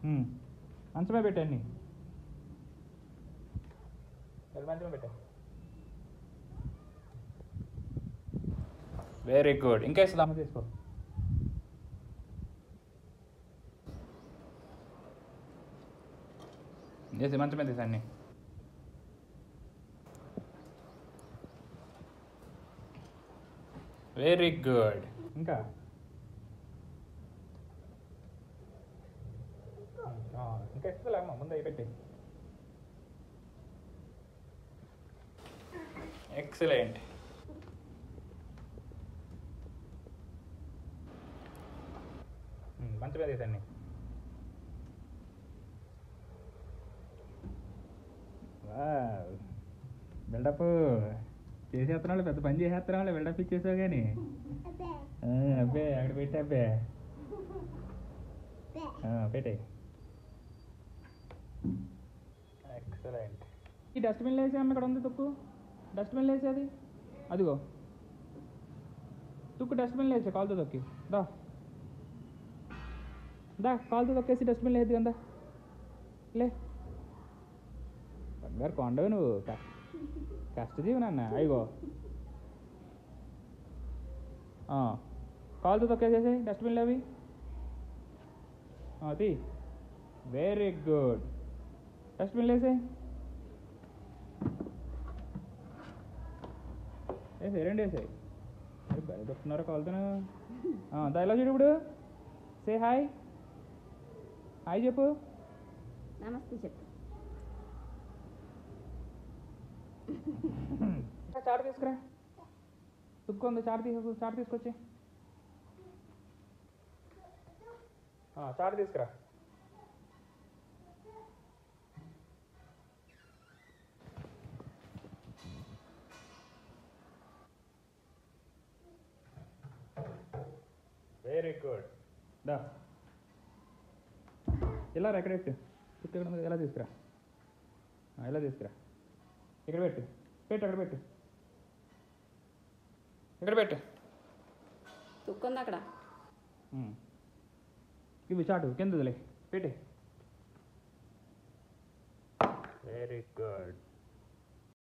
ఉమ్. మంచమే పెట్టు అన్ని మంచమే పెట్టా వెరీ గుడ్ ఇంకా ఇస్తుందా తీసుకో చేసి మంచం మీద తీసి అన్ని వెరీ గుడ్ ఇంకా ఆ, ఇంకా ఇస్తుందిలే అమ్మ ముందు అయి పెట్టి ఎక్సలెంట్ మంచి మీద తీసండి బిల్డప్ చేసేస్తున్నాడు పెద్ద పని చేసేస్తున్నాడు బిల్డప్ ఇచ్చేసావు కానీ ఆ, అబ్బే అక్కడ పెట్టి అబ్బే పెట్టే ఎక్సలెంట్ ఈ డస్ట్బిన్ వేసే అమ్మ ఇక్కడ ఉంది తుక్కు డస్ట్బిన్ వేసేది అదిగో తుక్కు డస్ట్బిన్ వేసే కాలుతో తొక్కి దా దా కాలుతో తొక్కేసి డస్ట్బిన్ లేదు కదా లే బంగారు కొండవు నువ్వు క- కష్టజీవి నాన్న అయ్యో కాలుతో తొక్కేసేసి డస్ట్బిన్లు అవి అది వెరీ గుడ్ డస్ట్బిన్లు వేసే వేసే రెండు వేసాయి బయట చెప్తున్నారా కాలుతున్నా దా ఇలా చూడు ఇప్పుడు సే హాయ్ హాయ్ చెప్పు నమస్తే చెప్పు చాట తీసుకురా తుక్కు ఉంది చాట తీసు చాట తీసుకొచ్చి చాట తీసుకురా వెరీ గుడ్ దా ఇలా రా, ఎక్కడ పెట్టు తుక్కు ఎక్కడ ఉంది? ఇలా తీసుకురా ఆ, ఇలా తీసుకురా ఇక్కడ పెట్టు పెట్టు అక్కడ పెట్టు ఇక్కడ పెట్టు తుక్కుంది అక్కడ ఉమ్. ఇవి చాటు కింద వదిలే పెట్టి వెరీ గుడ్